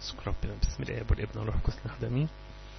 شكرا ربنا بسم الله والابن والروح القدس نخدمين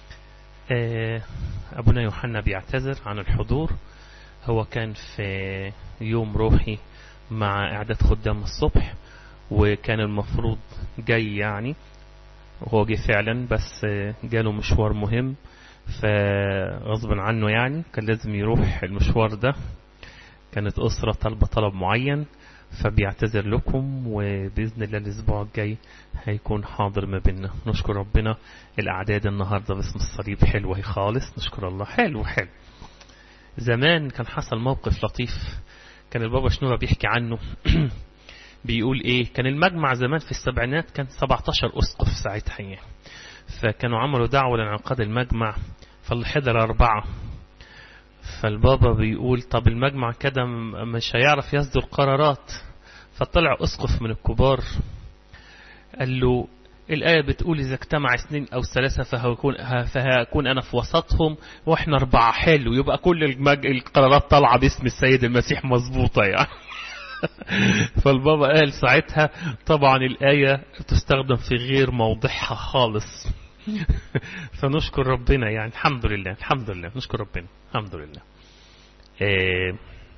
أبونا يوحنا بيعتذر عن الحضور هو كان في يوم روحي مع إعداد خدام الصبح وكان المفروض جاي يعني وهو جه فعلا بس جاله مشوار مهم فغصبا عنه يعني كان لازم يروح المشوار ده كانت أسرة طالبة طلب معين فبيعتذر لكم وبإذن الله الأسبوع الجاي هيكون حاضر ما بيننا نشكر ربنا الأعداد النهاردة باسم الصليب حلوة خالص نشكر الله حلو حلو زمان كان حصل موقف لطيف كان البابا شنورة بيحكي عنه بيقول ايه كان المجمع زمان في السبعينات كان 17 أسقف ساعتها يعني فكانوا عملوا دعوة لانعقاد المجمع فالحضر أربعة فالبابا بيقول طب المجمع كده مش هيعرف يصدر قرارات فطلع أسقف من الكبار قال له الآية بتقول إذا اجتمع اثنين أو ثلاثة فهكون, فهكون أنا في وسطهم وإحنا أربعة حلو يبقى كل المج... القرارات طالعة باسم السيد المسيح مظبوطة يعني فالبابا قال ساعتها طبعا الآية تستخدم في غير موضعها خالص فنشكر ربنا يعني الحمد لله الحمد لله نشكر ربنا الحمد لله آه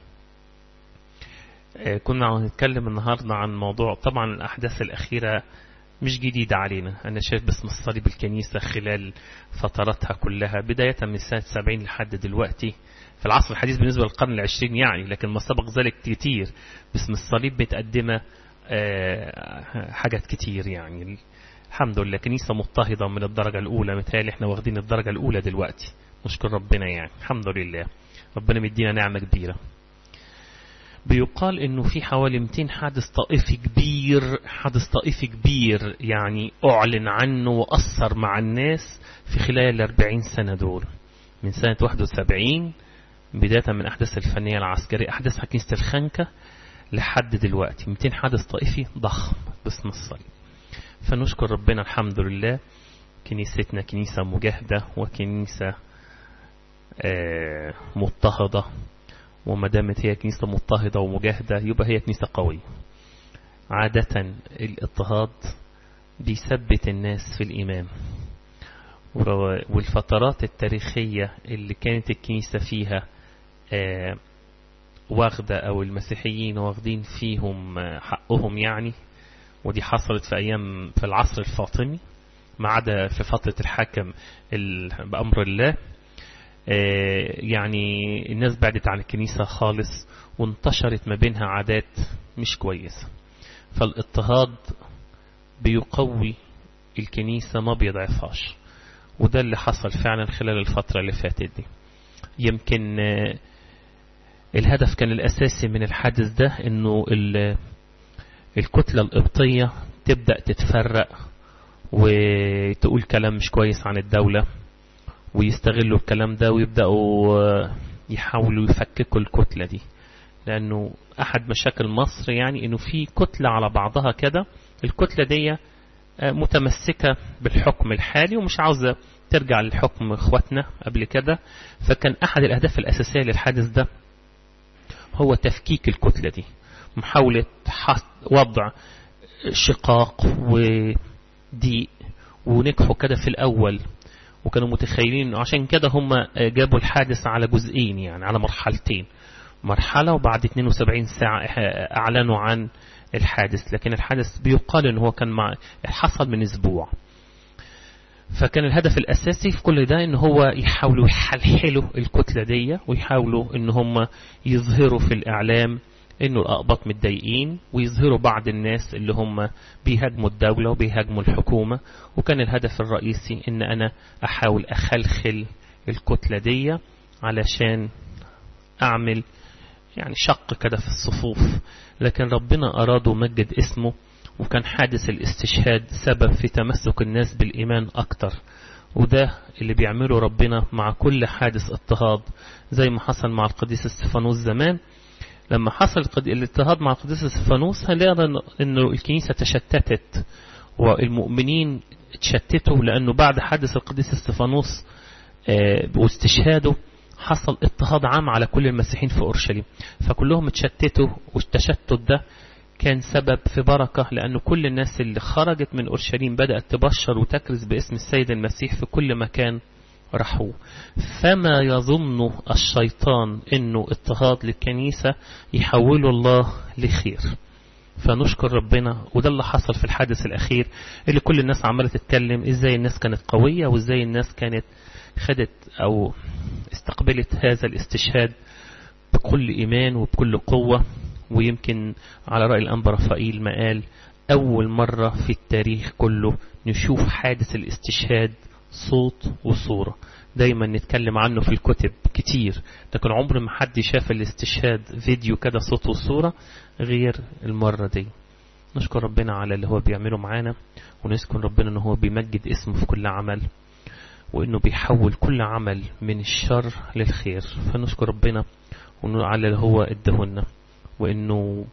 آه كنا هنتكلم النهاردة عن موضوع طبعا الأحداث الأخيرة مش جديدة علينا أنا شايف باسم الصليب الكنيسة خلال فتراتها كلها بداية من سنة 70 لحد دلوقتي في العصر الحديث بالنسبة للقرن العشرين يعني لكن ما سبق ذلك كتير باسم الصليب متقدمة آه حاجات كتير يعني الحمد لله كنيسة مضطهدة من الدرجة الأولى متهيألي احنا واخدين الدرجة الأولى دلوقتي نشكر ربنا يعني الحمد لله ربنا مدينا نعمة كبيرة بيقال انه في حوالي 200 حادث طائفي كبير حادث طائفي كبير يعني اعلن عنه واثر مع الناس في خلال ال 40 سنة دول من سنة 71 بداية من احداث الفنية العسكرية احداث كنيسة الخنكة لحد دلوقتي 200 حادث طائفي ضخم باسم الصليب فنشكر ربنا الحمد لله كنيستنا كنيسة مجاهدة وكنيسة مضطهدة وما دامت هي كنيسة مضطهدة ومجاهدة يبقى هي كنيسة قوية عادة الاضطهاد بيثبت الناس في الإيمان والفترات التاريخية اللي كانت الكنيسة فيها واخدة أو المسيحيين واخدين فيهم حقهم يعني ودي حصلت في أيام في العصر الفاطمي ما عدا في فترة الحاكم بأمر الله يعني الناس بعدت عن الكنيسة خالص وانتشرت ما بينها عادات مش كويسة فالاضطهاد بيقوي الكنيسة ما بيضعفهاش وده اللي حصل فعلا خلال الفترة اللي فاتت دي يمكن الهدف كان الأساسي من الحادث ده انه الكتلة القبطية تبدأ تتفرق وتقول كلام مش كويس عن الدولة ويستغلوا الكلام ده ويبدأوا يحاولوا يفككوا الكتلة دي لأنه أحد مشاكل مصر يعني أنه في كتلة على بعضها كده الكتلة دي متمسكة بالحكم الحالي ومش عاوزة ترجع للحكم اخواتنا قبل كده فكان أحد الأهداف الأساسية للحادث ده هو تفكيك الكتلة دي محاولة وضع شقاق وضيق ونجحوا كده في الأول وكانوا متخيلين عشان كده هم جابوا الحادث على جزئين يعني على مرحلتين مرحلة وبعد 72 ساعة أعلنوا عن الحادث لكن الحادث بيقال ان هو كان مع حصل من اسبوع فكان الهدف الاساسي في كل ده ان هو يحاولوا يحلحلوا الكتلة دي ويحاولوا ان هم يظهروا في الاعلام انه الاقباط متضايقين ويظهروا بعض الناس اللي هم بيهاجموا الدولة وبيهاجموا الحكومة وكان الهدف الرئيسي ان انا احاول اخلخل الكتلة دي علشان اعمل يعني شق كده في الصفوف لكن ربنا أراد ومجد اسمه وكان حادث الاستشهاد سبب في تمسك الناس بالإيمان أكتر وده اللي بيعمله ربنا مع كل حادث اضطهاد زي ما حصل مع القديس استفانوس زمان لما حصل الاضطهاد مع القديس استفانوس هنلاقي انه الكنيسة تشتتت والمؤمنين تشتتوا لأنه بعد حادث القديس استفانوس واستشهاده حصل اضطهاد عام على كل المسيحيين في أورشليم فكلهم اتشتتوا والتشتت ده كان سبب في بركة لأن كل الناس اللي خرجت من أورشليم بدأت تبشر وتكرز باسم السيد المسيح في كل مكان راحوا فما يظن الشيطان انه اضطهاد للكنيسة يحوله الله لخير فنشكر ربنا وده اللي حصل في الحادث الأخير اللي كل الناس عمالة تتكلم ازاي الناس كانت قوية وازاي الناس كانت خدت أو استقبلت هذا الاستشهاد بكل إيمان وبكل قوة ويمكن على رأي الأنبا رفائيل ما قال أول مرة في التاريخ كله نشوف حادث الاستشهاد صوت وصورة دايما نتكلم عنه في الكتب كتير لكن عمر ما حد شاف الاستشهاد فيديو كده صوت وصورة غير المرة دي نشكر ربنا على اللي هو بيعمله معانا ونشكر ربنا ان هو بيمجد اسمه في كل عمل وانه بيحول كل عمل من الشر للخير فنشكر ربنا على اللي هو ادهنا وانه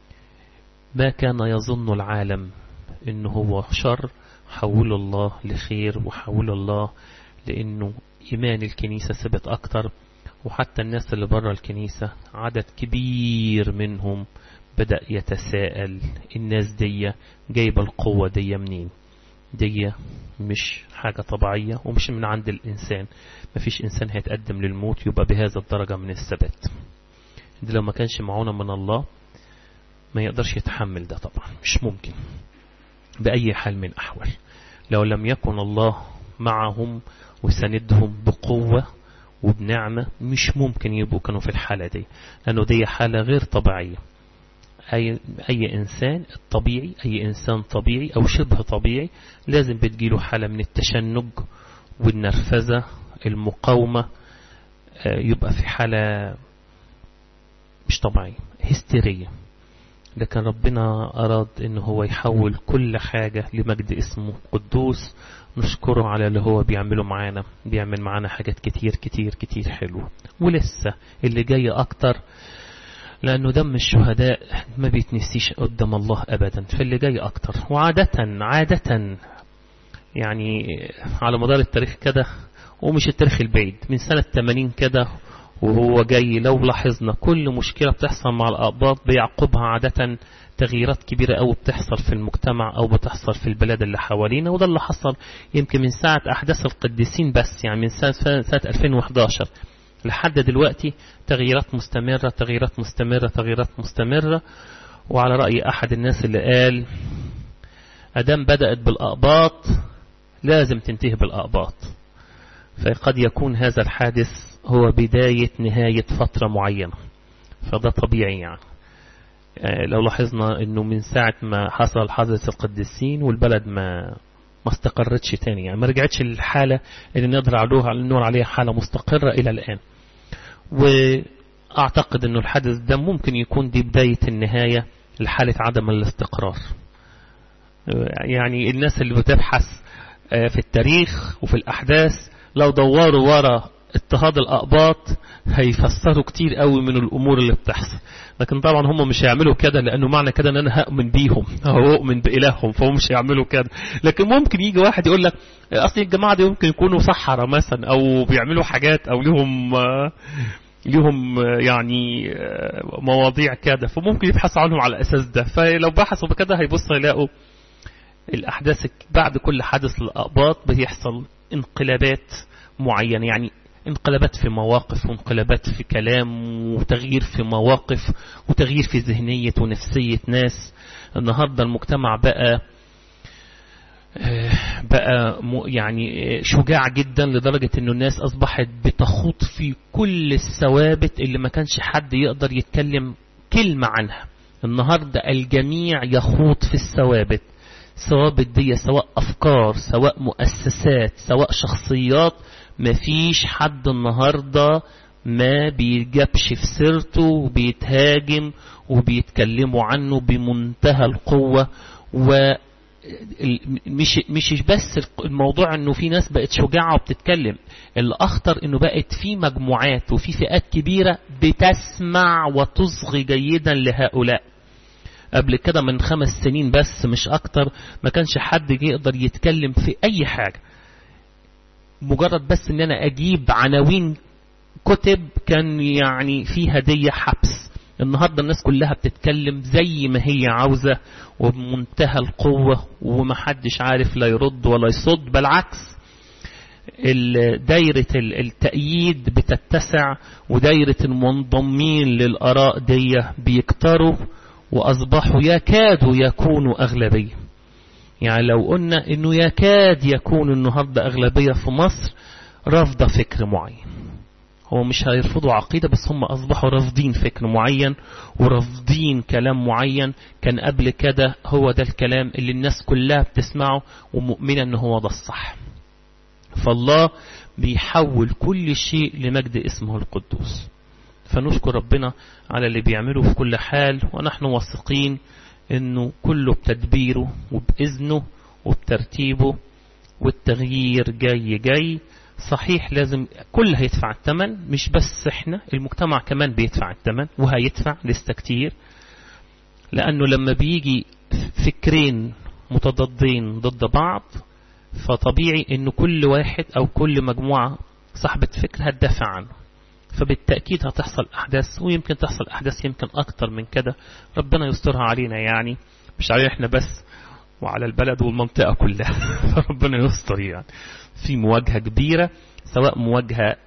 ما كان يظن العالم انه هو شر حول الله لخير وحول الله لانه ايمان الكنيسة ثبت اكتر وحتى الناس اللي بره الكنيسة عدد كبير منهم بدأ يتساءل الناس دي جايبة القوة دي منين دي مش حاجة طبيعية ومش من عند الإنسان مفيش إنسان هيتقدم للموت يبقى بهذا الدرجة من الثبات دي لو ما كانش معونة من الله ما يقدرش يتحمل ده طبعا مش ممكن بأي حال من أحوال لو لم يكن الله معهم وسندهم بقوة وبنعمة مش ممكن يبقوا كانوا في الحالة دي لأنه دي حالة غير طبيعية أي, أي إنسان الطبيعي أي إنسان طبيعي أو شبه طبيعي لازم بتجيله حالة من التشنج والنرفزة المقاومة يبقى في حالة مش طبيعية هستيرية لكن ربنا أراد إن هو يحول كل حاجة لمجد اسمه قدوس نشكره على اللي هو بيعمله معانا بيعمل معانا حاجات كتير كتير كتير حلوة ولسه اللي جاي أكتر لأنه دم الشهداء ما بيتنسيش قدام الله أبدا فاللي جاي أكتر وعادة عادة يعني على مدار التاريخ كده ومش التاريخ البعيد من سنة 80 كده وهو جاي لو لاحظنا كل مشكلة بتحصل مع الأقباط بيعقبها عادة تغييرات كبيرة أو بتحصل في المجتمع أو بتحصل في البلاد اللي حوالينا وده اللي حصل يمكن من ساعة أحداث القديسين بس يعني من سنة, سنة 2011 لحد دلوقتي تغييرات مستمرة تغييرات مستمرة تغييرات مستمرة وعلى رأي أحد الناس اللي قال أدام بدأت بالأقباط لازم تنتهي بالأقباط فقد يكون هذا الحادث هو بداية نهاية فترة معينة فده طبيعي يعني لو لاحظنا انه من ساعة ما حصل حادث القديسين والبلد ما ما استقرتش تاني يعني ما رجعتش للحالة اللي نقدر علوها نقول عليها حالة مستقرة إلى الآن وأعتقد أنه الحدث ده ممكن يكون دي بداية النهاية لحالة عدم الاستقرار يعني الناس اللي بتبحث في التاريخ وفي الأحداث لو دوروا ورا اضطهاد الأقباط هيفسروا كتير قوي من الأمور اللي بتحصل لكن طبعا هم مش هيعملوا كده لأنه معنى كده أن أنا هؤمن بيهم أو أؤمن بإلههم فهم مش هيعملوا كده لكن ممكن يجي واحد يقول لك أصل الجماعة دي ممكن يكونوا سحرة مثلا أو بيعملوا حاجات أو لهم لهم يعني مواضيع كده فممكن يبحثوا عنهم على الأساس ده فلو بحثوا بكده هيبصوا يلاقوا الأحداث بعد كل حدث للأقباط بيحصل انقلابات معينة يعني انقلابات في مواقف وانقلابات في كلام وتغيير في مواقف وتغيير في ذهنية ونفسية ناس النهاردة المجتمع بقى بقى يعني شجاع جدا لدرجة انه الناس اصبحت بتخوض في كل الثوابت اللي ما كانش حد يقدر يتكلم كلمة عنها النهاردة الجميع يخوض في الثوابت ثوابت دي سواء افكار سواء مؤسسات سواء شخصيات مفيش حد النهاردة ما بيجابش في سيرته وبيتهاجم وبيتكلموا عنه بمنتهى القوة و مش مش بس الموضوع انه في ناس بقت شجاعة وبتتكلم الاخطر انه بقت في مجموعات وفي فئات كبيرة بتسمع وتصغي جيدا لهؤلاء قبل كده من خمس سنين بس مش اكتر ما كانش حد يقدر يتكلم في اي حاجة مجرد بس ان انا اجيب عناوين كتب كان يعني في هدية حبس النهاردة الناس كلها بتتكلم زي ما هي عاوزة وبمنتهى القوة ومحدش عارف لا يرد ولا يصد بالعكس دايرة التأييد بتتسع ودايرة المنضمين للآراء دي بيكتروا وأصبحوا يكادوا يكونوا أغلبية يعني لو قلنا أنه يكاد يكون النهاردة أغلبية في مصر رافضة فكر معين هو مش هيرفضوا عقيدة بس هم أصبحوا رافضين فكر معين ورافضين كلام معين كان قبل كده هو ده الكلام اللي الناس كلها بتسمعه ومؤمنة أنه هو ده الصح فالله بيحول كل شيء لمجد اسمه القدوس فنشكر ربنا على اللي بيعمله في كل حال ونحن واثقين انه كله بتدبيره وبإذنه وبترتيبه والتغيير جاي جاي صحيح لازم كل هيدفع الثمن مش بس احنا المجتمع كمان بيدفع الثمن وهيدفع لسه كتير لانه لما بيجي فكرين متضادين ضد بعض فطبيعي انه كل واحد او كل مجموعة صاحبة فكر هتدافع عنه فبالتأكيد هتحصل أحداث ويمكن تحصل أحداث يمكن أكتر من كده ربنا يسترها علينا يعني مش علينا إحنا بس وعلى البلد والمنطقة كلها فربنا يستر يعني في مواجهة كبيرة سواء مواجهة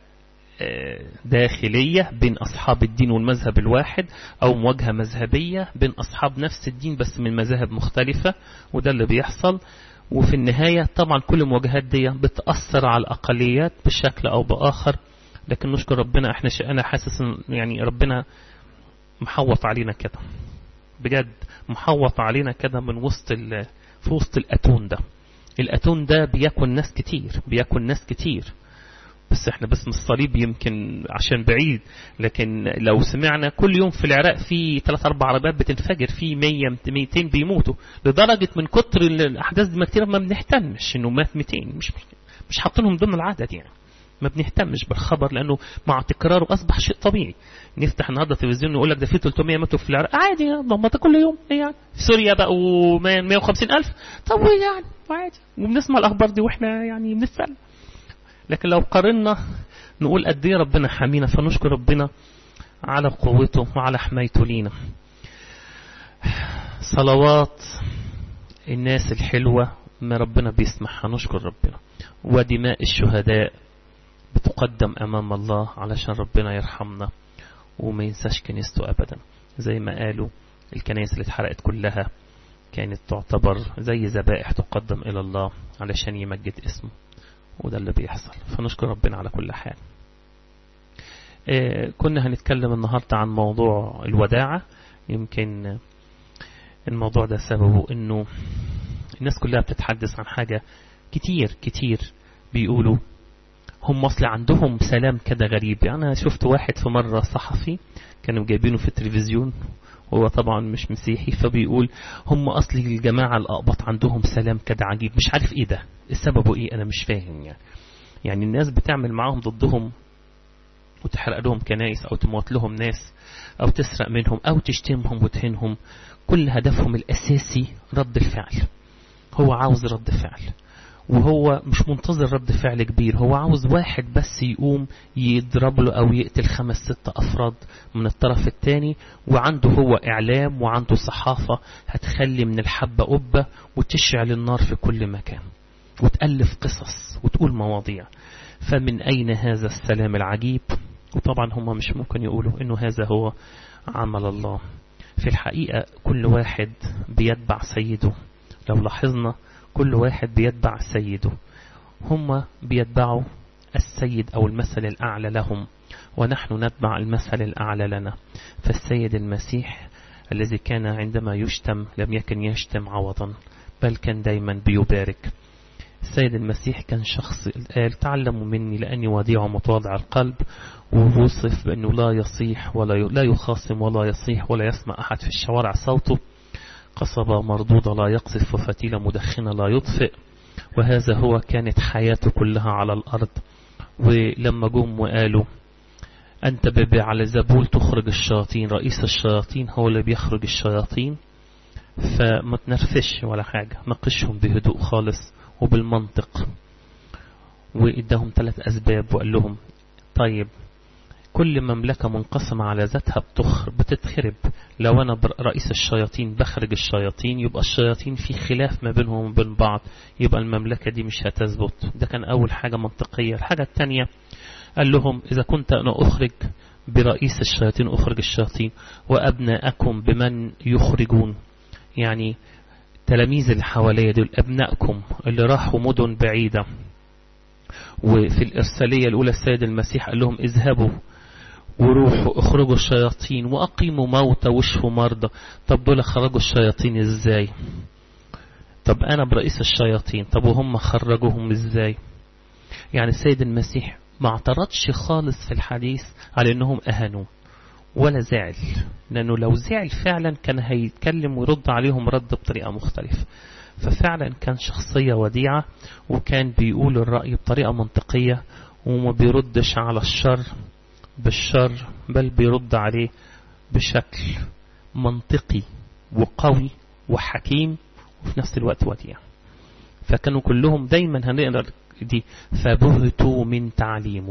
داخلية بين أصحاب الدين والمذهب الواحد أو مواجهة مذهبية بين أصحاب نفس الدين بس من مذاهب مختلفة وده اللي بيحصل وفي النهاية طبعا كل المواجهات دي بتأثر على الأقليات بشكل أو بآخر لكن نشكر ربنا احنا أنا حاسس يعني ربنا محوط علينا كده بجد محوط علينا كده من وسط في وسط الأتون ده الأتون ده بياكل ناس كتير بياكل ناس كتير بس احنا باسم الصليب يمكن عشان بعيد لكن لو سمعنا كل يوم في العراق في ثلاث اربع عربيات بتنفجر في 100 200 بيموتوا لدرجة من كتر الاحداث دي كتير ما بنهتمش انه مات 200 مش مش حاطينهم ضمن العدد يعني ما بنهتمش بالخبر لانه مع تكراره اصبح شيء طبيعي نفتح النهارده التلفزيون يقول لك ده في 300 ماتوا في العراق عادي ما كل يوم يعني في سوريا بقوا 150 الف طب يعني عادي وبنسمع الاخبار دي واحنا يعني بنتسلى لكن لو قارنا نقول قد ايه ربنا حمينا فنشكر ربنا على قوته وعلى حمايته لينا صلوات الناس الحلوة ما ربنا بيسمعها نشكر ربنا ودماء الشهداء بتقدم أمام الله علشان ربنا يرحمنا وما ينساش كنيسته أبدا زي ما قالوا الكنائس اللي اتحرقت كلها كانت تعتبر زي ذبائح تقدم إلى الله علشان يمجد اسمه وده اللي بيحصل فنشكر ربنا على كل حال آه كنا هنتكلم النهاردة عن موضوع الوداعة يمكن الموضوع ده سببه انه الناس كلها بتتحدث عن حاجة كتير كتير بيقولوا هم اصل عندهم سلام كده غريب يعني انا شفت واحد في مرة صحفي كانوا جايبينه في التلفزيون هو طبعا مش مسيحي فبيقول هم أصل الجماعة الأقبط عندهم سلام كده عجيب مش عارف إيه ده السبب إيه أنا مش فاهم يعني يعني الناس بتعمل معاهم ضدهم وتحرق لهم كنائس أو تموت لهم ناس أو تسرق منهم أو تشتمهم وتهنهم كل هدفهم الأساسي رد الفعل هو عاوز رد فعل وهو مش منتظر رد فعل كبير هو عاوز واحد بس يقوم يضرب له أو يقتل خمس ست أفراد من الطرف الثاني وعنده هو إعلام وعنده صحافة هتخلي من الحبة قبة وتشعل النار في كل مكان وتألف قصص وتقول مواضيع فمن أين هذا السلام العجيب وطبعا هم مش ممكن يقولوا إنه هذا هو عمل الله في الحقيقة كل واحد بيتبع سيده لو لاحظنا كل واحد بيتبع سيده هم بيتبعوا السيد أو المثل الأعلى لهم ونحن نتبع المثل الأعلى لنا فالسيد المسيح الذي كان عندما يشتم لم يكن يشتم عوضا بل كان دايما بيبارك السيد المسيح كان شخص قال تعلموا مني لأني وديع متواضع القلب ووصف بأنه لا يصيح ولا لا يخاصم ولا يصيح ولا يسمع أحد في الشوارع صوته قصبة مردودة لا يقذف وفتيلة مدخنة لا يطفئ وهذا هو كانت حياته كلها على الأرض ولما جم وقالوا أنت ببي على زبول تخرج الشياطين رئيس الشياطين هو اللي بيخرج الشياطين فما تنرفش ولا حاجة ناقشهم بهدوء خالص وبالمنطق وإداهم ثلاث أسباب وقال لهم طيب كل مملكة منقسمة على ذاتها بتخر بتتخرب لو أنا رئيس الشياطين بخرج الشياطين يبقى الشياطين في خلاف ما بينهم وبين بعض يبقى المملكة دي مش هتثبت ده كان أول حاجة منطقية الحاجة الثانية قال لهم إذا كنت أنا أخرج برئيس الشياطين أخرج الشياطين وأبناءكم بمن يخرجون يعني تلاميذ اللي حواليا دول أبنائكم اللي راحوا مدن بعيدة وفي الإرسالية الأولى السيد المسيح قال لهم اذهبوا وروحوا اخرجوا الشياطين وأقيموا موتى واشفوا مرضى طب دول خرجوا الشياطين ازاي طب أنا برئيس الشياطين طب وهم خرجوهم ازاي يعني السيد المسيح ما اعترضش خالص في الحديث على انهم اهانوه ولا زعل لانه لو زعل فعلا كان هيتكلم ويرد عليهم رد بطريقة مختلفة ففعلا كان شخصية وديعة وكان بيقول الرأي بطريقة منطقية وما بيردش على الشر بالشر بل بيرد عليه بشكل منطقي وقوي وحكيم وفي نفس الوقت وديع فكانوا كلهم دايما هنقدر دي فبهتوا من تعليمه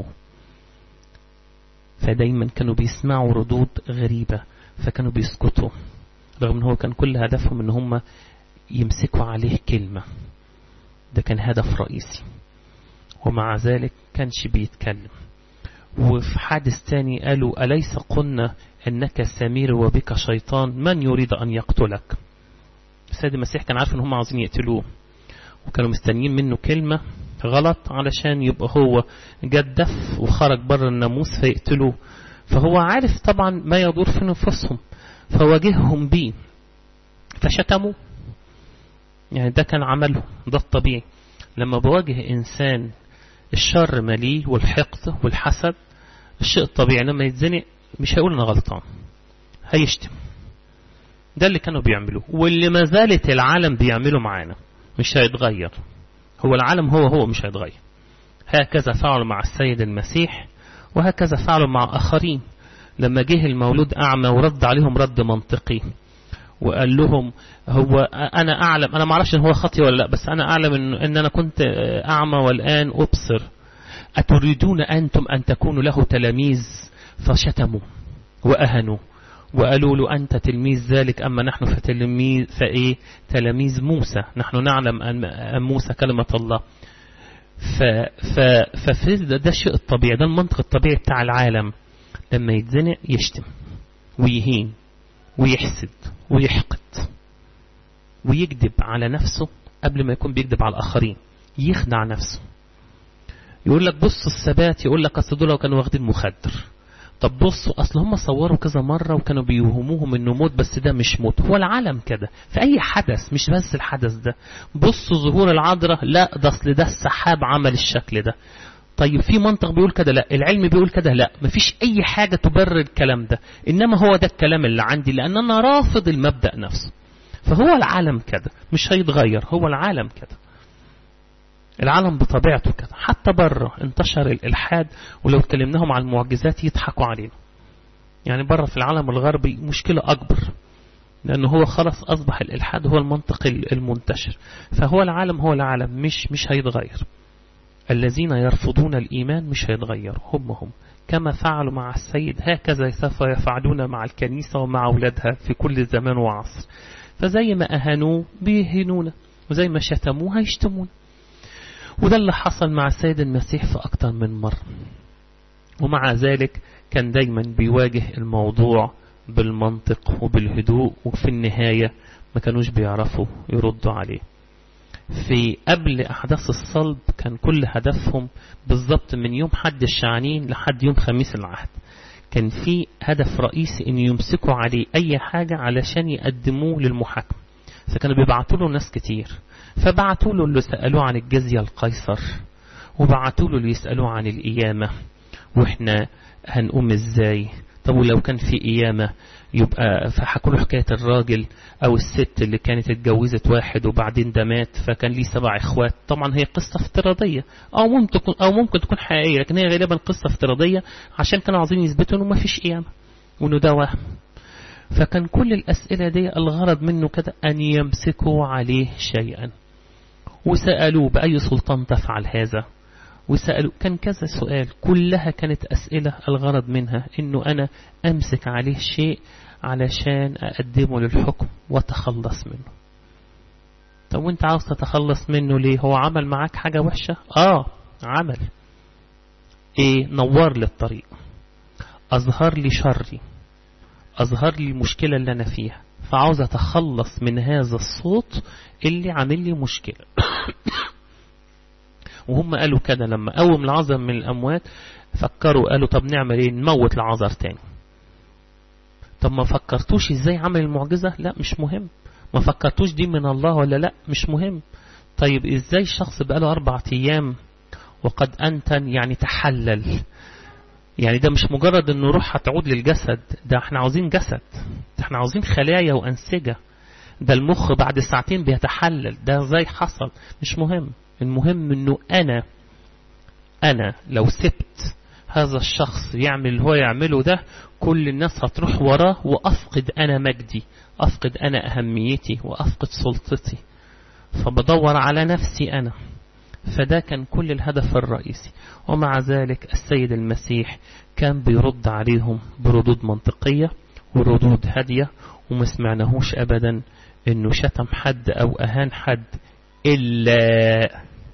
فدايما كانوا بيسمعوا ردود غريبة فكانوا بيسكتوا رغم ان هو كان كل هدفهم ان هم يمسكوا عليه كلمة ده كان هدف رئيسي ومع ذلك كانش بيتكلم وفي حادث تاني قالوا أليس قلنا أنك سمير وبك شيطان من يريد أن يقتلك السيد المسيح كان عارف ان هم عاوزين يقتلوه وكانوا مستنيين منه كلمة غلط علشان يبقى هو جدف وخرج بره الناموس فيقتلوه فهو عارف طبعا ما يدور في نفوسهم فواجههم بيه فشتموه يعني ده كان عمله ده الطبيعي لما بواجه إنسان الشر مليه والحقد والحسد الشيء الطبيعي لما يتزنق مش هيقول أنا غلطان هيشتم ده اللي كانوا بيعملوه واللي ما زالت العالم بيعمله معانا مش هيتغير هو العالم هو هو مش هيتغير هكذا فعلوا مع السيد المسيح وهكذا فعلوا مع آخرين لما جه المولود أعمى ورد عليهم رد منطقي وقال لهم هو أنا أعلم أنا ما أعرفش إن هو خطي ولا لا بس أنا أعلم إن, إن أنا كنت أعمى والآن أبصر أتريدون أنتم أن تكونوا له تلاميذ فشتموا وأهنوا وقالوا له أنت تلميذ ذلك أما نحن فتلميذ فإيه تلاميذ موسى نحن نعلم أن موسى كلمة الله ف ف ففي ده, ده الشيء الطبيعي ده المنطق الطبيعي بتاع العالم لما يتزنق يشتم ويهين ويحسد ويحقد ويكذب على نفسه قبل ما يكون بيكذب على الآخرين يخدع نفسه يقول لك بص الثبات يقول لك أصل دول كانوا واخدين مخدر طب بصوا أصل هم صوروا كذا مرة وكانوا بيوهموهم إنه موت بس ده مش موت هو العالم كده في أي حدث مش بس الحدث ده بصوا ظهور العذراء لا ده أصل ده السحاب عمل الشكل ده طيب في منطق بيقول كده لا العلم بيقول كده لا مفيش أي حاجة تبرر الكلام ده إنما هو ده الكلام اللي عندي لأن أنا رافض المبدأ نفسه فهو العالم كده مش هيتغير هو العالم كده العالم بطبيعته كده حتى بره انتشر الإلحاد ولو اتكلمناهم عن المعجزات يضحكوا علينا يعني بره في العالم الغربي مشكلة أكبر لأنه هو خلاص أصبح الإلحاد هو المنطق المنتشر فهو العالم هو العالم مش مش هيتغير الذين يرفضون الإيمان مش هيتغيروا هم هم كما فعلوا مع السيد هكذا سوف يفعلون مع الكنيسة ومع أولادها في كل زمان وعصر فزي ما أهانوه بيهنونا وزي ما شتموه هيشتمون وده اللي حصل مع السيد المسيح في أكتر من مرة ومع ذلك كان دايما بيواجه الموضوع بالمنطق وبالهدوء وفي النهاية ما كانوش بيعرفوا يردوا عليه في قبل أحداث الصلب كان كل هدفهم بالضبط من يوم حد الشعانين لحد يوم خميس العهد كان في هدف رئيسي ان يمسكوا عليه اي حاجة علشان يقدموه للمحاكمة فكانوا بيبعتوا له ناس كتير فبعتوا له اللي سألوه عن الجزية القيصر وبعتوا له اللي يسألوه عن القيامة واحنا هنقوم ازاي طب ولو كان في قيامة يبقى فحكوا له حكاية الراجل أو الست اللي كانت اتجوزت واحد وبعدين ده مات فكان ليه سبع إخوات طبعا هي قصة افتراضية أو ممكن تكون أو ممكن تكون حقيقية لكن هي غالبا قصة افتراضية عشان كانوا عاوزين يثبتوا إنه ما فيش قيامة وإنه ده وهم فكان كل الأسئلة دي الغرض منه كده أن يمسكوا عليه شيئا وسألوه بأي سلطان تفعل هذا وسألوا كان كذا سؤال كلها كانت أسئلة الغرض منها إنه أنا أمسك عليه شيء علشان أقدمه للحكم وتخلص منه طب وانت عاوز تتخلص منه ليه هو عمل معاك حاجة وحشة آه عمل ايه نور لي الطريق أظهر لي شري أظهر لي المشكلة اللي أنا فيها فعاوز أتخلص من هذا الصوت اللي عامل لي مشكلة وهم قالوا كده لما قوم العذر من الأموات فكروا قالوا طب نعمل ايه نموت العذر تاني طب ما فكرتوش ازاي عمل المعجزة لا مش مهم ما فكرتوش دي من الله ولا لا مش مهم طيب ازاي الشخص بقاله أربعة أيام وقد أنتن يعني تحلل يعني ده مش مجرد ان روح هتعود للجسد ده احنا عاوزين جسد ده احنا عاوزين خلايا وأنسجة ده المخ بعد ساعتين بيتحلل ده ازاي حصل مش مهم المهم انه انا انا لو سبت هذا الشخص يعمل اللي هو يعمله ده كل الناس هتروح وراه وافقد انا مجدي افقد انا اهميتي وافقد سلطتي فبدور على نفسي انا فده كان كل الهدف الرئيسي ومع ذلك السيد المسيح كان بيرد عليهم بردود منطقية وردود هادية وما سمعناهوش أبدا انه شتم حد او اهان حد إلا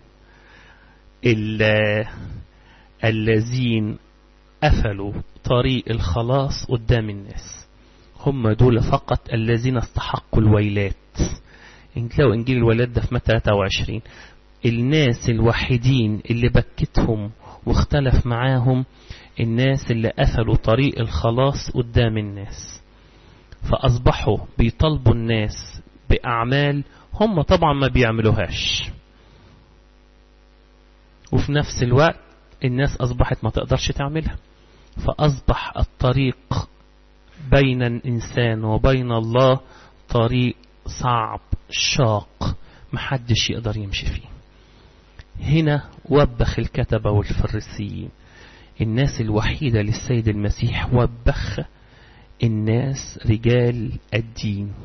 إلا الذين قفلوا طريق الخلاص قدام الناس هم دول فقط الذين استحقوا الويلات تلاقوا انجيل الويلات ده في متى 23 الناس الوحيدين اللي بكتهم واختلف معاهم الناس اللي قفلوا طريق الخلاص قدام الناس فأصبحوا بيطالبوا الناس بأعمال هم طبعا ما بيعملوهاش وفي نفس الوقت الناس أصبحت ما تقدرش تعملها فأصبح الطريق بين الإنسان وبين الله طريق صعب شاق محدش يقدر يمشي فيه هنا وبخ الكتبة والفريسيين الناس الوحيدة للسيد المسيح وبخ الناس رجال الدين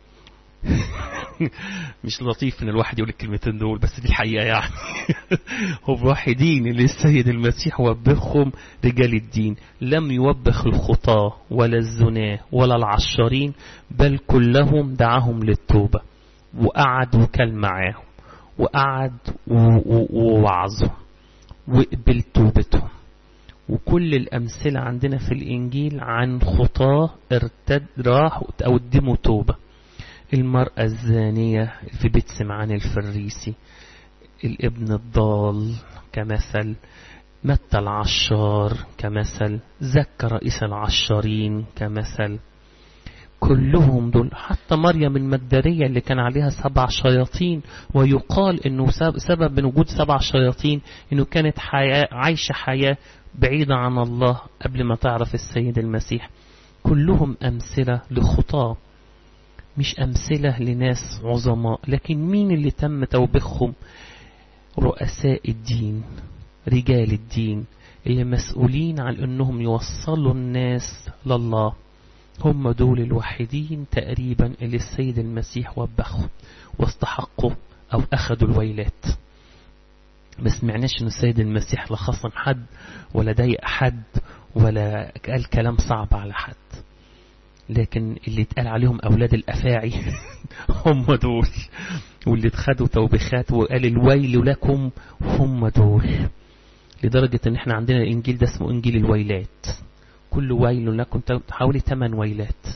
مش لطيف ان الواحد يقول الكلمتين دول بس دي الحقيقة يعني هم الوحيدين اللي السيد المسيح وبخهم رجال الدين لم يوبخ الخطاة ولا الزناة ولا العشارين بل كلهم دعاهم للتوبة وقعد وكل معاهم وقعد ووعظهم وقبل توبتهم وكل الأمثلة عندنا في الإنجيل عن خطاة ارتد راحوا أو قدموا توبة المرأة الزانية في بيت سمعان الفريسي الابن الضال كمثل متى العشار كمثل زكى رئيس العشارين كمثل كلهم دول حتى مريم المجدرية اللي كان عليها سبع شياطين ويقال انه سبب من وجود سبع شياطين انه كانت حياة عايشة حياة بعيدة عن الله قبل ما تعرف السيد المسيح كلهم أمثلة لخطاه مش أمثلة لناس عظماء لكن مين اللي تم توبيخهم رؤساء الدين رجال الدين اللي مسؤولين عن أنهم يوصلوا الناس لله هم دول الوحيدين تقريبا اللي السيد المسيح وبخوا واستحقوا أو أخذوا الويلات ما سمعناش ان السيد المسيح لا خصم حد ولا ضايق حد ولا قال كلام صعب على حد لكن اللي اتقال عليهم أولاد الأفاعي هم دول واللي اتخذوا توبيخات وقال الويل لكم هم دول لدرجة ان احنا عندنا الانجيل ده اسمه انجيل الويلات كل ويل لكم حوالي 8 ويلات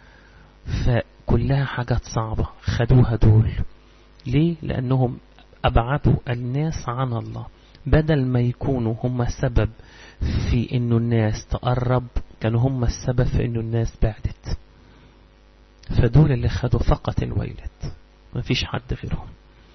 فكلها حاجات صعبة خدوها دول ليه؟ لأنهم أبعدوا الناس عن الله بدل ما يكونوا هم سبب في انه الناس تقرب كانوا هم السبب في انه الناس بعدت فدول اللي خدوا فقط الويلات ما فيش حد غيرهم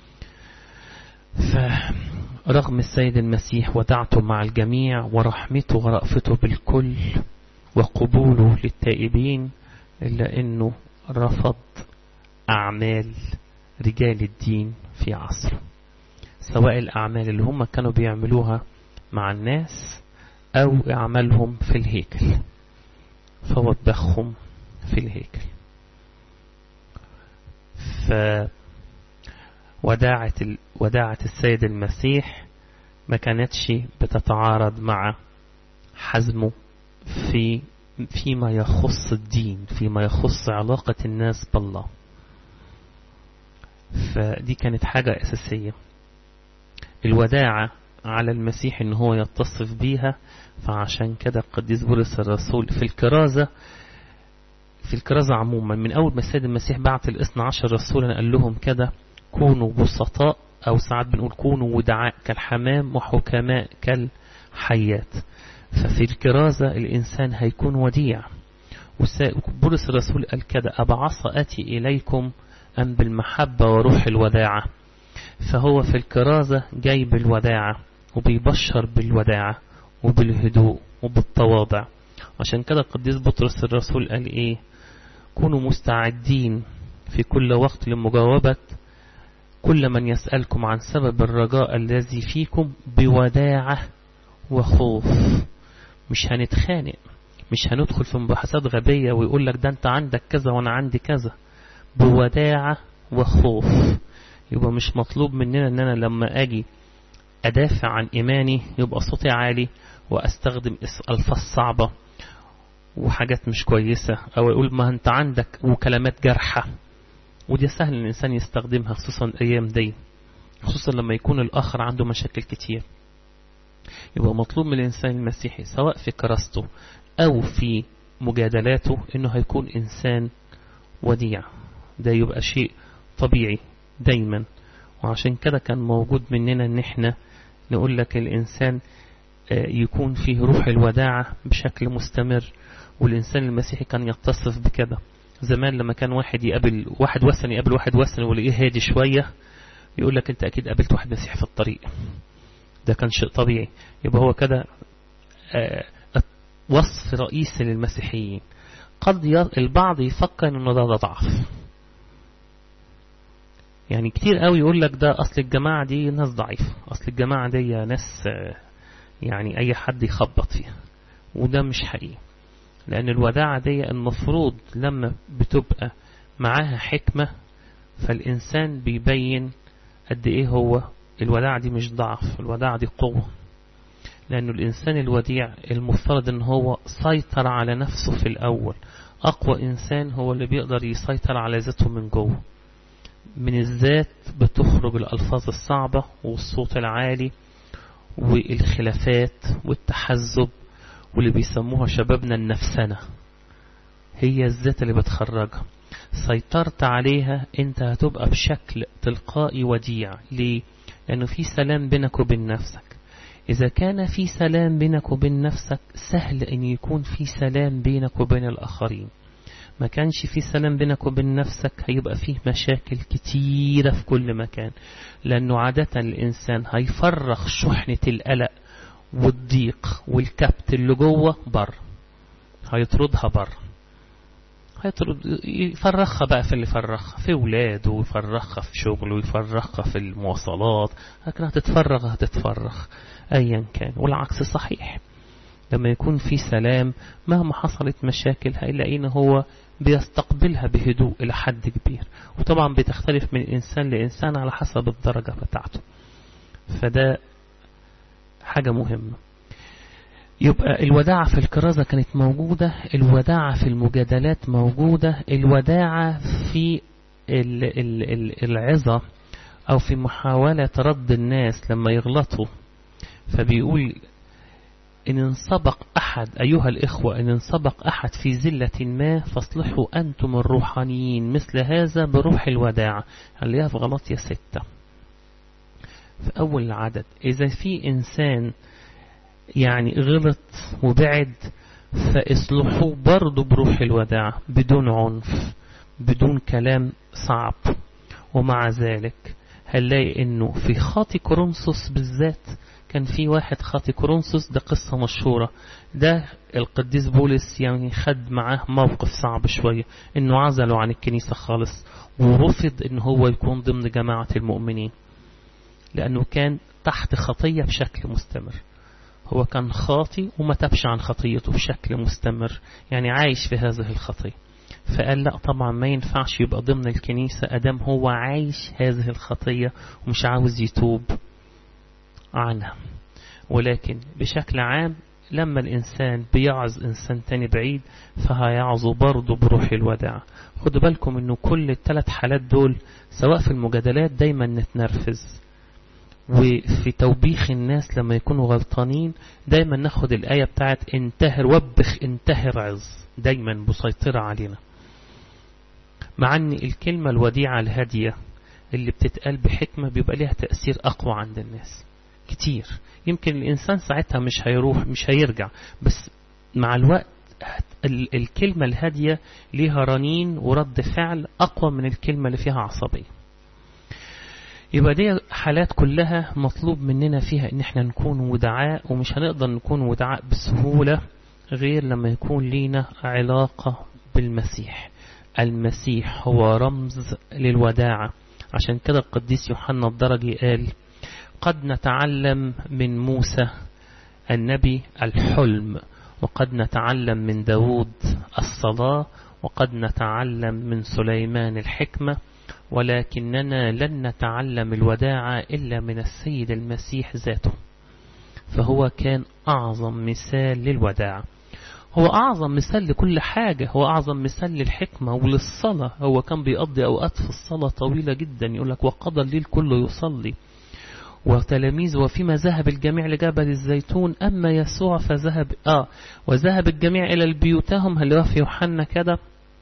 فرغم السيد المسيح ودعته مع الجميع ورحمته ورأفته بالكل وقبوله للتائبين إلا أنه رفض أعمال رجال الدين في عصره سواء الأعمال اللي هم كانوا بيعملوها مع الناس أو أعمالهم في الهيكل فوبخهم في الهيكل فوداعة وداعة السيد المسيح ما كانتش بتتعارض مع حزمه في فيما يخص الدين فيما يخص علاقة الناس بالله فدي كانت حاجة أساسية الوداعة على المسيح ان هو يتصف بيها فعشان كده القديس بولس الرسول في الكرازة في الكرازة عموما من أول ما السيد المسيح بعت الاثنى عشر رسولا قال لهم كده كونوا بسطاء أو ساعات بنقول كونوا ودعاء كالحمام وحكماء كالحيات ففي الكرازة الإنسان هيكون وديع بولس الرسول قال كده أبعص أتي إليكم أم بالمحبة وروح الوداعة فهو في الكرازة جاي بالوداعة وبيبشر بالوداعة وبالهدوء وبالتواضع عشان كده القديس بطرس الرسول قال إيه كونوا مستعدين في كل وقت لمجاوبة كل من يسألكم عن سبب الرجاء الذي فيكم بوداعة وخوف مش هنتخانق مش هندخل في مباحثات غبية ويقول لك ده انت عندك كذا وانا عندي كذا بوداعة وخوف يبقى مش مطلوب مننا ان انا لما اجي ادافع عن ايماني يبقى صوتي عالي واستخدم الفاظ صعبة وحاجات مش كويسة او يقول ما انت عندك وكلمات جارحة ودي سهل ان الانسان يستخدمها خصوصا الايام دي خصوصا لما يكون الاخر عنده مشاكل كتير يبقى مطلوب من الانسان المسيحي سواء في كراسته او في مجادلاته انه هيكون انسان وديع ده يبقى شيء طبيعي دايما وعشان كده كان موجود مننا ان احنا نقول لك الانسان يكون فيه روح الوداعة بشكل مستمر والإنسان المسيحي كان يتصف بكده زمان لما كان واحد يقابل واحد وثني يقابل واحد وثني ولاقيه هادي شوية يقول لك انت اكيد قابلت واحد مسيحي في الطريق ده كان شيء طبيعي يبقى هو كده وصف رئيسي للمسيحيين قد البعض يفكر انه ده, ده ضعف يعني كتير قوي يقول لك ده اصل الجماعة دي ناس ضعيفة اصل الجماعة دي ناس يعني اي حد يخبط فيها وده مش حقيقي لان الوداعة دي المفروض لما بتبقى معاها حكمة فالانسان بيبين قد ايه هو الوداعة دي مش ضعف الوداعة دي قوة لأنه الإنسان الوديع المفترض أن هو سيطر على نفسه في الأول أقوى إنسان هو اللي بيقدر يسيطر على ذاته من جوه من الذات بتخرج الألفاظ الصعبة والصوت العالي والخلافات والتحزب واللي بيسموها شبابنا النفسنة هي الذات اللي بتخرجها سيطرت عليها انت هتبقى بشكل تلقائي وديع ليه؟ لأنه في سلام بينك وبين نفسك إذا كان في سلام بينك وبين نفسك سهل أن يكون في سلام بينك وبين الآخرين ما كانش في سلام بينك وبين نفسك هيبقى فيه مشاكل كتيرة في كل مكان لأنه عادة الإنسان هيفرغ شحنة القلق والضيق والكبت اللي جوه بر هيطردها بر هيطرد يفرخها بقى في اللي فرخها في ولاده ويفرخها في شغله ويفرخها في المواصلات لكن هتتفرغ هتتفرغ ايا كان والعكس صحيح لما يكون في سلام مهما حصلت مشاكل هيلاقينا هو بيستقبلها بهدوء إلى حد كبير وطبعا بتختلف من إنسان لإنسان على حسب الدرجة بتاعته فده حاجة مهمة يبقى الوداعة في الكرازة كانت موجودة الوداعة في المجادلات موجودة الوداعة في العظة أو في محاولة رد الناس لما يغلطوا فبيقول إن انسبق أحد أيها الإخوة إن انسبق أحد في زلة ما فاصلحوا أنتم الروحانيين مثل هذا بروح الوداعة اللي في غلطية ستة في أول العدد إذا في إنسان يعني غلط وبعد فاصلحوه برضه بروح الوداعة بدون عنف بدون كلام صعب ومع ذلك هنلاقي انه في خاطي كورنثوس بالذات كان في واحد خاطي كورنثوس ده قصة مشهورة ده القديس بولس يعني خد معاه موقف صعب شوية انه عزله عن الكنيسة خالص ورفض ان هو يكون ضمن جماعة المؤمنين لانه كان تحت خطية بشكل مستمر هو كان خاطي وما تبش عن خطيته بشكل مستمر يعني عايش في هذه الخطية فقال لا طبعا ما ينفعش يبقى ضمن الكنيسة أدام هو عايش هذه الخطية ومش عاوز يتوب عنها ولكن بشكل عام لما الإنسان بيعظ إنسان تاني بعيد فهيعظه برضه بروح الوداع خدوا بالكم انه كل الثلاث حالات دول سواء في المجادلات دايما نتنرفز وفي توبيخ الناس لما يكونوا غلطانين دايما ناخد الآية بتاعت انتهر وبخ انتهر عظ دايما مسيطرة علينا مع ان الكلمة الوديعة الهادية اللي بتتقال بحكمة بيبقى ليها تأثير أقوى عند الناس كتير يمكن الإنسان ساعتها مش هيروح مش هيرجع بس مع الوقت الكلمة الهادية ليها رنين ورد فعل أقوى من الكلمة اللي فيها عصبية يبقى دي حالات كلها مطلوب مننا فيها ان احنا نكون ودعاء ومش هنقدر نكون ودعاء بسهولة غير لما يكون لينا علاقة بالمسيح المسيح هو رمز للوداعة عشان كده القديس يوحنا الدرجي قال قد نتعلم من موسى النبي الحلم وقد نتعلم من داود الصلاة وقد نتعلم من سليمان الحكمة ولكننا لن نتعلم الوداعة إلا من السيد المسيح ذاته فهو كان أعظم مثال للوداعة هو أعظم مثال لكل حاجة هو أعظم مثال للحكمة وللصلاة هو كان بيقضي أوقات في الصلاة طويلة جدا يقول لك وقضى الليل كله يصلي وتلاميذ وفيما ذهب الجميع لجبل الزيتون أما يسوع فذهب آه وذهب الجميع إلى البيوتهم هل هو في يوحنا كده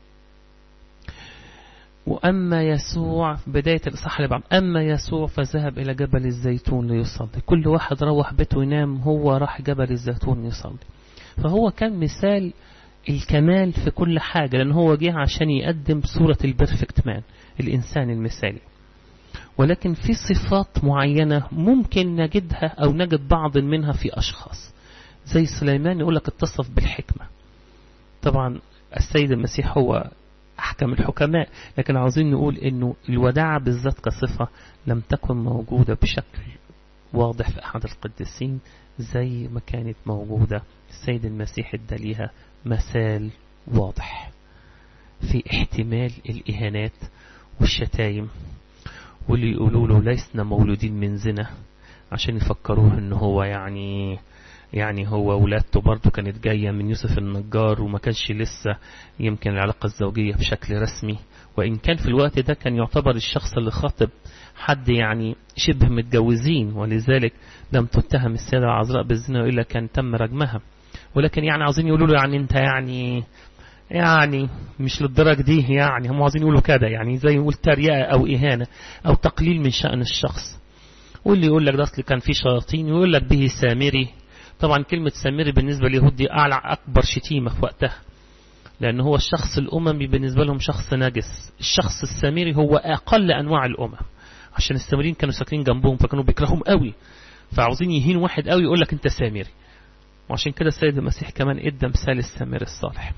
وأما يسوع بداية الإصحاح اللي بعد أما يسوع فذهب إلى جبل الزيتون ليصلي كل واحد روح بيته ينام هو راح جبل الزيتون يصلي فهو كان مثال الكمال في كل حاجة لأن هو جه عشان يقدم صورة البرفكت مان الإنسان المثالي ولكن في صفات معينة ممكن نجدها أو نجد بعض منها في أشخاص زي سليمان يقول لك اتصف بالحكمة طبعا السيد المسيح هو أحكم الحكماء لكن عاوزين نقول أنه الوداعة بالذات كصفة لم تكن موجودة بشكل واضح في أحد القديسين زي ما كانت موجودة السيد المسيح ادى مثال واضح في احتمال الإهانات والشتايم واللي يقولوا له لسنا مولودين من زنا عشان يفكروه ان هو يعني يعني هو ولادته برضه كانت جاية من يوسف النجار وما كانش لسه يمكن العلاقة الزوجية بشكل رسمي وإن كان في الوقت ده كان يعتبر الشخص اللي خاطب حد يعني شبه متجوزين ولذلك لم تتهم السيدة العذراء بالزنا إلا كان تم رجمها ولكن يعني عاوزين يقولوا له يعني انت يعني يعني مش للدرجة دي يعني هم عاوزين يقولوا كده يعني زي يقول تريقة أو إهانة أو تقليل من شأن الشخص واللي يقول لك ده أصل كان في شياطين يقول لك به سامري طبعا كلمة سامري بالنسبة لليهود دي أعلى أكبر شتيمة في وقتها لأن هو الشخص الأممي بالنسبة لهم شخص نجس الشخص السامري هو أقل أنواع الأمم عشان السامريين كانوا ساكنين جنبهم فكانوا بيكرههم قوي فعاوزين يهين واحد قوي يقول لك أنت سامري وعشان كده السيد المسيح كمان ادى مثال السامري الصالح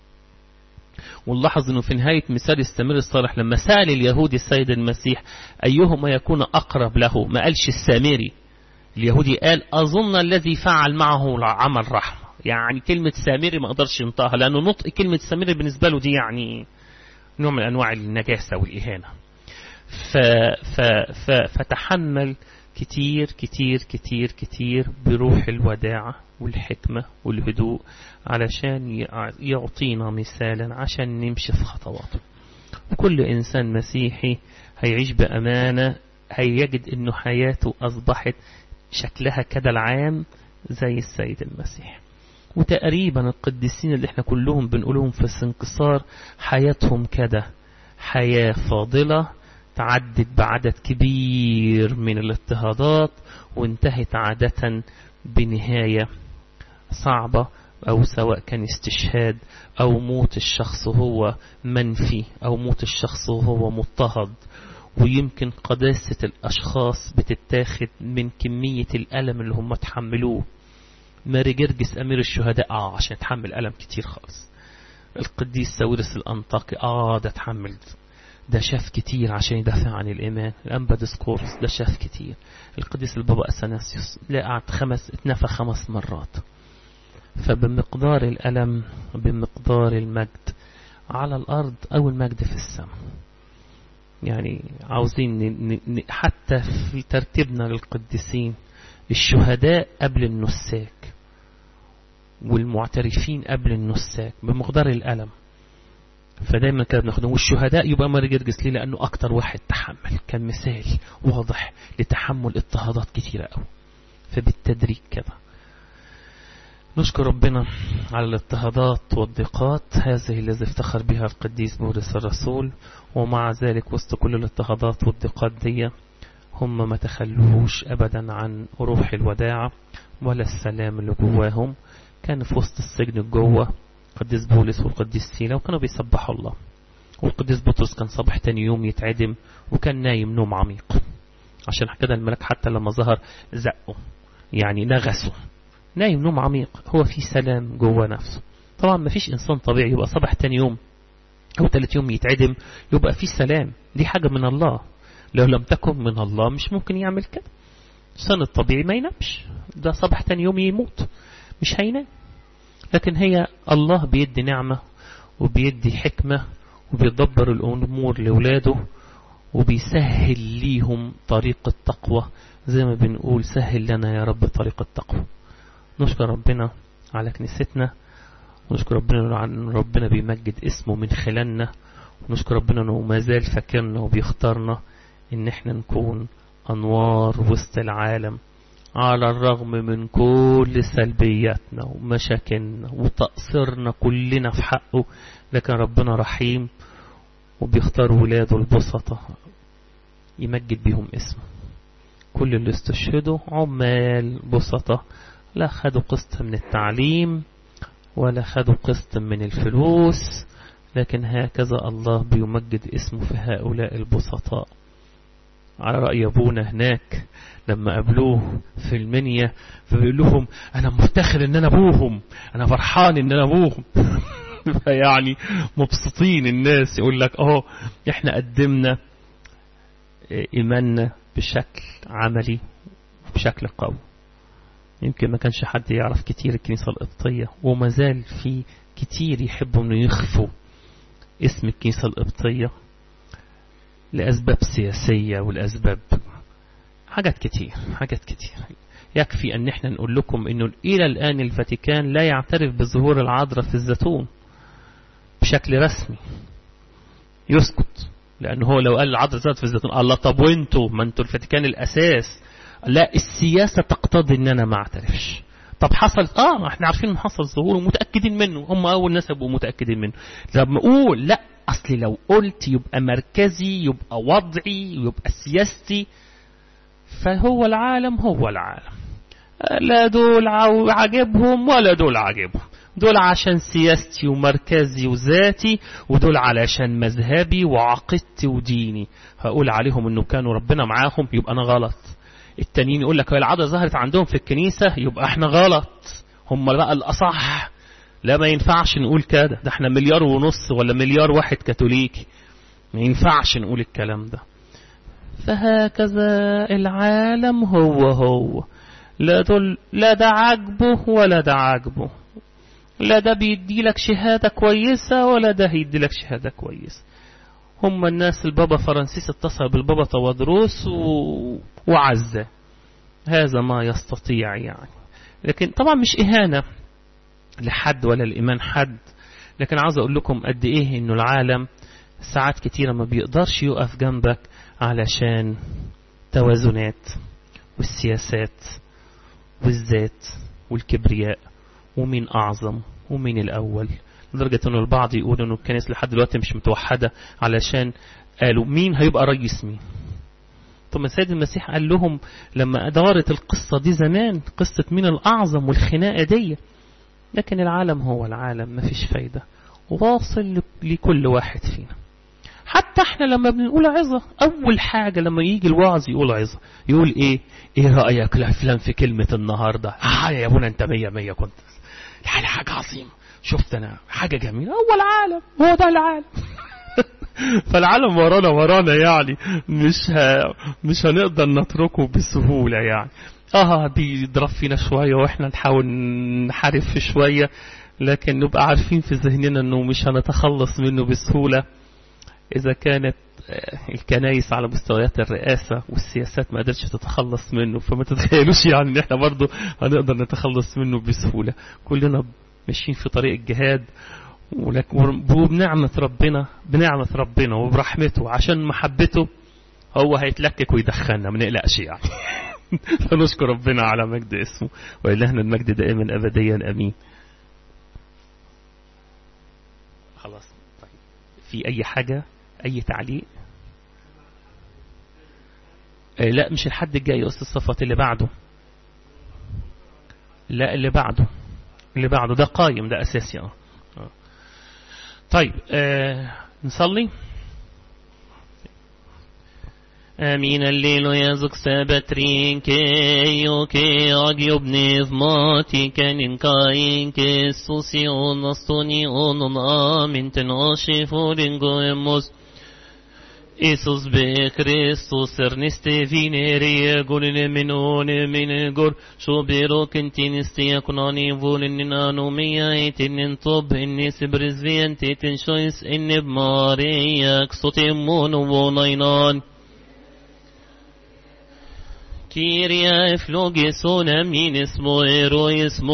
ونلاحظ انه في نهاية مثال السامري الصالح لما سأل اليهود السيد المسيح ايهما يكون اقرب له ما قالش السامري اليهودي قال اظن الذي فعل معه عمل رحمة يعني كلمة سامري ما اقدرش ينطقها لانه نطق كلمة سامري بالنسبة له دي يعني نوع من انواع النجاسة والاهانة ف ف ف فتحمل كتير كتير كتير كتير بروح الوداعة والحكمة والهدوء علشان يعطينا مثالا عشان نمشي في خطواته كل إنسان مسيحي هيعيش بأمانة هيجد أنه حياته أصبحت شكلها كده العام زي السيد المسيح وتقريبا القديسين اللي احنا كلهم بنقولهم في السنكسار حياتهم كده حياة فاضلة تعدت بعدد كبير من الاضطهادات وانتهت عادة بنهاية صعبة أو سواء كان استشهاد أو موت الشخص هو منفي أو موت الشخص هو مضطهد ويمكن قداسة الأشخاص بتتاخد من كمية الألم اللي هم تحملوه ماري جرجس أمير الشهداء آه عشان يتحمل ألم كتير خالص القديس ساويرس الأنطاكي آه ده تحمل ده شاف كتير عشان يدافع عن الإيمان الأنبا ديسكورس ده شاف كتير القديس البابا أثناسيوس لا قعد خمس اتنفى خمس مرات فبمقدار الألم بمقدار المجد على الأرض أو المجد في السماء يعني عاوزين حتى في ترتيبنا للقديسين الشهداء قبل النساك والمعترفين قبل النساك بمقدار الألم فدايما كان بناخدهم والشهداء يبقى ماري جرجس ليه لأنه أكتر واحد تحمل كان مثال واضح لتحمل اضطهادات كتيرة قوي فبالتدريج كده نشكر ربنا على الاضطهادات والضيقات هذه الذي افتخر بها القديس بولس الرسول ومع ذلك وسط كل الاضطهادات والضيقات دي هم ما تخلوش أبدا عن روح الوداعة ولا السلام اللي جواهم كان في وسط السجن جوه القديس بولس والقديس سيلا وكانوا بيسبحوا الله والقديس بطرس كان صبح تاني يوم يتعدم وكان نايم نوم عميق عشان كده الملك حتى لما ظهر زقه يعني نغسه نايم نوم عميق هو في سلام جوه نفسه طبعا ما فيش إنسان طبيعي يبقى صبح تاني يوم أو ثالث يوم يتعدم يبقى في سلام دي حاجة من الله لو لم تكن من الله مش ممكن يعمل كده الإنسان الطبيعي ما ينامش ده صبح تاني يوم يموت مش هينام لكن هي الله بيدي نعمة وبيدي حكمة وبيدبر الأمور لولاده وبيسهل ليهم طريق التقوى زي ما بنقول سهل لنا يا رب طريق التقوى نشكر ربنا على كنيستنا ونشكر ربنا عن ربنا بيمجد اسمه من خلالنا ونشكر ربنا انه ما زال فاكرنا وبيختارنا ان احنا نكون انوار وسط العالم على الرغم من كل سلبياتنا ومشاكلنا وتقصيرنا كلنا في حقه لكن ربنا رحيم وبيختار ولاده البسطة يمجد بهم اسمه كل اللي استشهدوا عمال بسطة لا خدوا قسط من التعليم ولا خدوا قسط من الفلوس لكن هكذا الله بيمجد اسمه في هؤلاء البسطاء على رأي أبونا هناك لما قابلوه في المنيا فبيقول لهم أنا مفتخر إن أنا أبوهم أنا فرحان إن أنا أبوهم فيعني مبسوطين الناس يقول لك أهو إحنا قدمنا إيماننا بشكل عملي بشكل قوي يمكن ما كانش حد يعرف كتير الكنيسة القبطية وما زال في كتير يحبوا انه يخفوا اسم الكنيسة القبطية لأسباب سياسية والأسباب حاجات كتير حاجات كتير يكفي أن احنا نقول لكم أنه إلى الآن الفاتيكان لا يعترف بظهور العذراء في الزيتون بشكل رسمي يسكت لأنه هو لو قال العذراء ظهرت في الزيتون الله طب وانتوا ما انتوا الفاتيكان الأساس لا السياسة تقتضي ان انا ما اعترفش طب حصل اه احنا عارفين ان حصل ظهور ومتأكدين منه هم اول ناس يبقوا متأكدين منه لما اقول لا اصل لو قلت يبقى مركزي يبقى وضعي يبقى سياستي فهو العالم هو العالم لا دول عاجبهم ولا دول عاجبهم دول عشان سياستي ومركزي وذاتي ودول علشان مذهبي وعقيدتي وديني هقول عليهم انه كانوا ربنا معاهم يبقى انا غلط التانيين يقول لك العادة ظهرت عندهم في الكنيسة يبقى احنا غلط هم بقى الأصح لا ما ينفعش نقول كده ده احنا مليار ونص ولا مليار واحد كاثوليكي ما ينفعش نقول الكلام ده فهكذا العالم هو هو لا دول لا ده عاجبه ولا ده عاجبه لا ده بيدي لك شهادة كويسة ولا ده هيدي لك شهادة كويسة هم الناس البابا فرانسيس اتصل بالبابا توادروس و... وعزة هذا ما يستطيع يعني لكن طبعا مش إهانة لحد ولا الإيمان حد لكن عاوز أقول لكم قد إيه إنه العالم ساعات كتيرة ما بيقدرش يقف جنبك علشان توازنات والسياسات والذات والكبرياء ومين أعظم ومين الأول لدرجة أنه البعض يقول أنه الكنيسة لحد دلوقتي مش متوحدة علشان قالوا مين هيبقى رئيس مين طب السيد المسيح قال لهم لما دارت القصة دي زمان قصة مين الأعظم والخناقة دي لكن العالم هو العالم ما فيش فايدة واصل لكل واحد فينا حتى احنا لما بنقول عظة أول حاجة لما يجي الوعظ يقول عظة يقول ايه ايه رأيك لفلان في كلمة النهاردة اه يا ابونا انت مية مية كنت يعني حاجة عظيمة شفت انا حاجة جميلة هو العالم هو ده العالم فالعالم ورانا ورانا يعني مش ه... مش هنقدر نتركه بسهولة يعني اه بيضرب فينا شوية واحنا نحاول نحارف شوية لكن نبقى عارفين في ذهننا انه مش هنتخلص منه بسهولة اذا كانت الكنايس على مستويات الرئاسة والسياسات ما قدرتش تتخلص منه فما تتخيلوش يعني ان احنا برضه هنقدر نتخلص منه بسهولة كلنا ماشيين في طريق الجهاد وبنعمة ربنا بنعمة ربنا وبرحمته عشان محبته هو هيتلكك ويدخلنا ما نقلقش يعني فنشكر ربنا على مجد اسمه وإلهنا المجد دائما أبديا أمين خلاص طيب في أي حاجة أي تعليق آه لا مش الحد الجاي يا أستاذ صفوت اللي بعده لا اللي بعده اللي بعده ده قايم ده أساسي اه طيب آه نصلي Amin alleluia zuk sabatrin ke yo ke agiob nevmati kenin kain ke susi on astoni on amin ten ashifurin goemos Isus be Kristus erniste vinere golene minone minegor shobero kentiniste yakunani volin nanu miya etin tob inni sibriz vientin shois inni bmariyak sotimon vonainan Kyria eflogeson amin ismo ero ismo